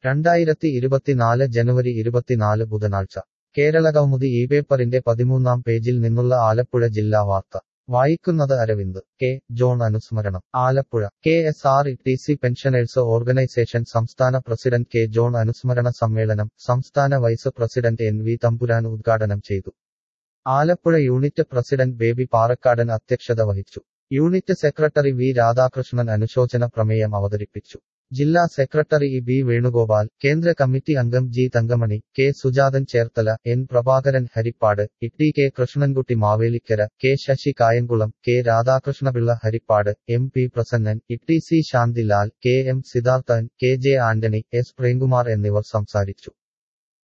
രണ്ടായിരത്തി ഇരുപത്തിനാല് ജനുവരി ഇരുപത്തിനാല് ബുധനാഴ്ച കേരളകൗമുദി ഈ പേപ്പറിന്റെ പതിമൂന്നാം പേജിൽ നിന്നുള്ള ആലപ്പുഴ ജില്ലാ വാർത്ത വായിക്കുന്നത് അരവിന്ദ് കെ ജോൺ അനുസ്മരണം Alappuzha K S R E T C pensioners organisation സംസ്ഥാന പ്രസിഡന്റ് കെ ജോൺ അനുസ്മരണ സമ്മേളനം സംസ്ഥാന vice president N V Thampuran ഉദ്ഘാടനം ചെയ്തു Alappuzha unit president Baby Parakkadan അധ്യക്ഷത വഹിച്ചു യൂണിറ്റ് സെക്രട്ടറി വി രാധാകൃഷ്ണൻ അനുശോചന പ്രമേയം അവതരിപ്പിച്ചു ജില്ലാ സെക്രട്ടറി ഇ ബി വേണുഗോപാൽ കേന്ദ്ര കമ്മിറ്റി അംഗം G Thankamani K Sujathan Cherthala N Prabhakaran Haripad Itti K Krishnankutty Mavelikkara K Sasi Kayamkulam K Radhakrishnapillai Haripad M P Prasannan Itti C Shanthilal K M Siddharthan K J Antony S Premkumar എന്നിവർ സംസാരിച്ചു